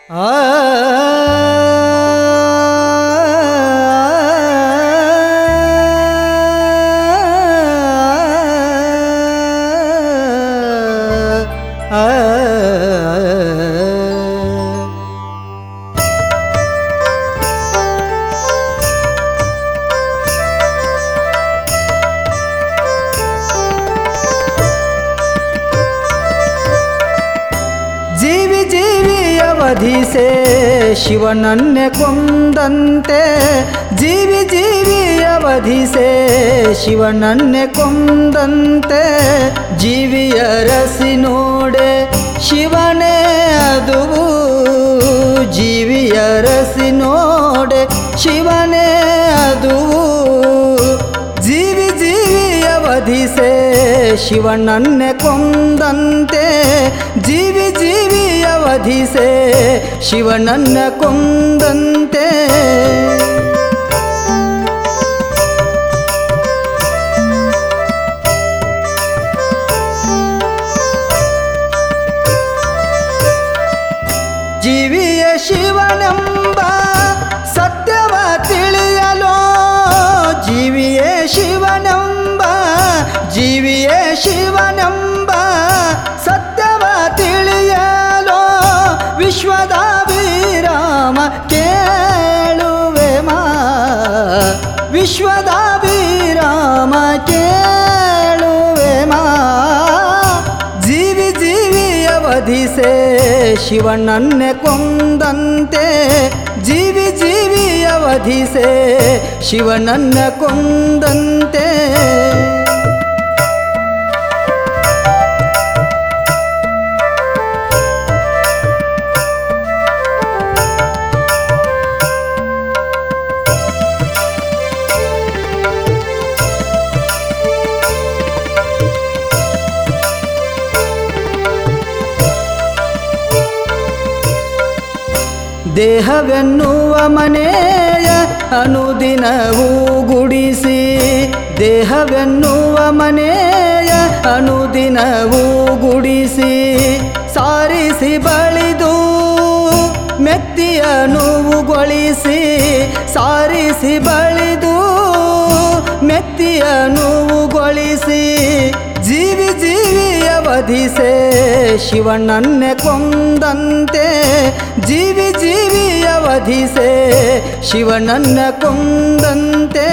ಆ ಜೀವಿ ಜೀವಿಯ ವಧಿಸೆ ಶಿವನನ್ನೇ ಕೊಂದಂತೆ ಜೀವಿ ಜೀವಿಯ ವಧಿಸೆ ಶಿವನನ್ನೇ ಕೊಂದಂತೆ ಜೀವಿಯ ರಸಿ ನೋಡೆ ಶಿವನೇ ಅದುವು ಜೀವಿಯ ರಸಿ ನೋಡೆ ಶಿವನೇ ಅದುವು ಜೀವಿ ಜೀವಿಯ ವಧಿಸೆ ಶಿವನನ್ನೇ ಕೊಂದಂತೆ ಜೀವಿ ಜೀವಿಯ ವಧಿಸೆ ಶಿವನನ್ನ ಕೊಂದಂತೆ ಜೀವಿಯ ಶಿವನೆಂಬ ಸತ್ಯವ ತಿಳಿಯಲೋ ಜೀವಿಯೇ ಶಿವನೆಂಬ ಜೀವಿಯೇ ಶಿವನೆಂಬ ಸತ್ಯವ ತಿಳಿಯಲೋ ವಿಶ್ವದ ವಿರಾಮ ಕೇಳುವೆ ಮಾ ವಿಶ್ವದ ವಿರಾಮ ಕೇಳುವೆ ಮಾ ಜೀವಿ ಜೀವಿಯ ವಧಿಸೆ ಶಿವನನ್ನೇ ಕೊಂದಂತೆ ಜೀವಿ ಜೀವಿಯ ವಧಿಸೆ ಶಿವನನ್ನ ಕೊಂದಂತೆ ದೇಹವೆನ್ನುವ ಮನೆಯ ಅನುದಿನವೂ ಗುಡಿಸಿ ದೇಹವೆನ್ನುವ ಮನೆಯ ಅನುದಿನವೂ ಗುಡಿಸಿ ಸಾರಿಸಿ ಬಳಿದು ಮೆತ್ತಿಯ ನೋವುಗೊಳಿಸಿ ಸಾರಿಸಿ ಬಳಿದು ಮೆತ್ತಿಯ ನೋವುಗೊಳಿಸಿ ಜೀವಿ ಜೀವಿಯ ವಧಿಸೆ ಶಿವನನ್ನೇ ಕೊಂದಂತೆ ಜೀವಿ ಜೀವಿಯ ವಧಿಸೆ ಶಿವನನ್ನ ಕೊಂದಂತೆ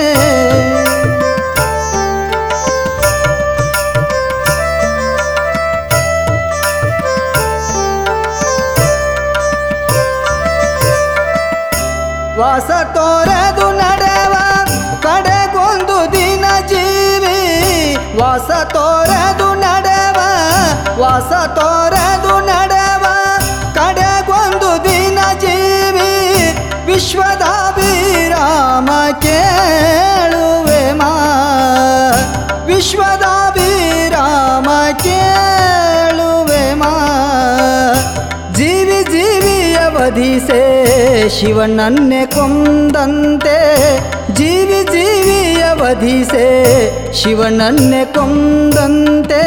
ವಾಸ ತೋರದು ನಡೆವ ಕಡೆಗೊಂದು ದಿನ ಜೀವಿ ವಾಸ ತೋರದು ನಡೆವ ವಾಸ ತೋರದು ನಡೆವ ಕಡೆಗೊಂದು ದಿನ ಜೀವಿ ವಿಶ್ವದ ವಿರಾಮ ಕೇಳುವೆ ಮಾ ವಿಶ್ವದ ವಿರಾಮ ಕೇಳುವೆ ಮಾ ಜೀವಿ ಜೀವಿಯ ವಧಿಸೆ ಶಿವನನ್ನೇ ಕೊಂದಂತೆ ಜೀವಿ ಜೀವಿಯ ವಧಿಸೆ ಶಿವನನ್ನೇ ಕೊಂದಂತೆ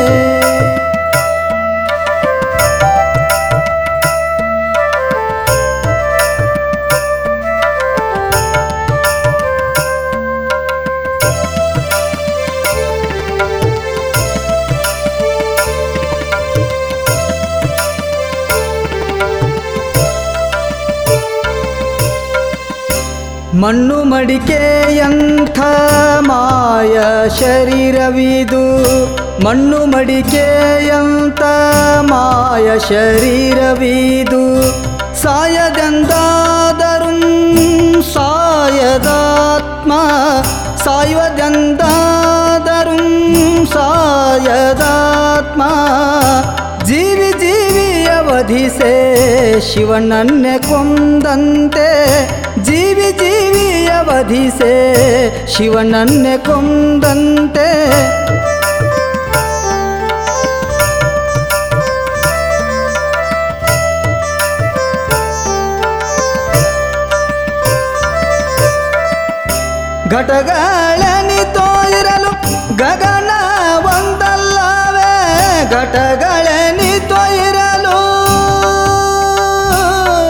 ಮಣ್ಣು ಮಡಿಕೆಯಂಥ ಮಾಯ ಶರೀರವಿದು ಮಣ್ಣು ಮಡಿಕೆಯಂಥ ಮಾಯ ಶರೀರವಿದು ಸಾಯದೆಂದಾದರೂ ಸಾಯದಾತ್ಮ ಸಾಯುವುದೆಂದಾದರೂ ಸಾಯದಾತ್ಮ ಜೀವಿ ಜೀವಿಯ ವಧಿಸೆ ಶಿವನನ್ನೇ ಕೊಂದಂತೆ ಜೀವಿ ಜೀವಿಯ ವಧಿಸೆ ಶಿವನನ್ನೇ ಕೊಂದಂತೆ ಘಟಗಳನಿತೋ ಇರಲು ಗಗನ ಒಂದಲ್ಲವೇ ಘಟಗಳನಿತೋ ಇರಲು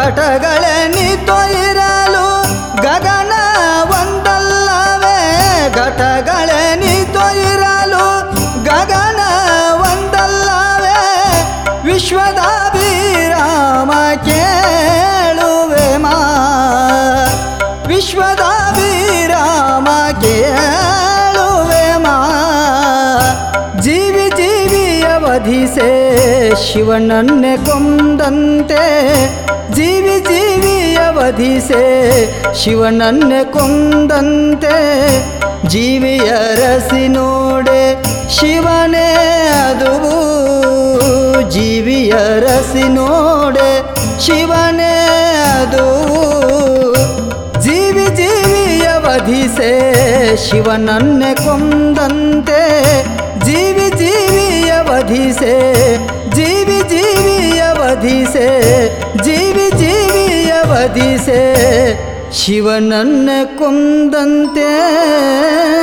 ಘಟಗಳೆನಿತೊಯಿರಲು ಗಗನ ಒಂದಲ್ಲವೇ ಘಟಗಳೆನಿತೊಯಿರಲು ಗಗನ ಒಂದಲ್ಲವೇ ವಿಶ್ವದ ವಿರಾಮ ಕೇಳುವೆ ಮಾ ವಿಶ್ವದ ವಿರಾಮ ಕೇಳುವೆ ಮಾ ಜೀವಿ ಜೀವಿಯ ವಧಿಸೆ ಶಿವನನ್ನೇ ಕೊಂದಂತೆ ಜೀವಿ ಜೀವಿಯ ವಧಿಸೆ ಶಿವನನ್ನೇ ಕೊಂದಂತೆ ಜೀವಿಯ ರಸಿ ನೋಡೆ ಶಿವನೇ ಅದುವು ಜೀವಿಯ ರಸಿ ನೋಡೆ ಶಿವನೇ ಅದುವು ಜೀವಿ ಜೀವಿಯ ವಧಿಸೆ ಶಿವನನ್ನೇ ಕೊಂದಂತೆ ಜೀವಿ ಜೀವಿಯ ವಧಿಸೆ ಜೀವಿ ಜೀವಿಯ ವಧಿಸೆ ಜೀವಿ ಜೀವಿಯ ವಧಿಸೆ ಶಿವನನ್ನೇ ಕೊಂದಂತೆ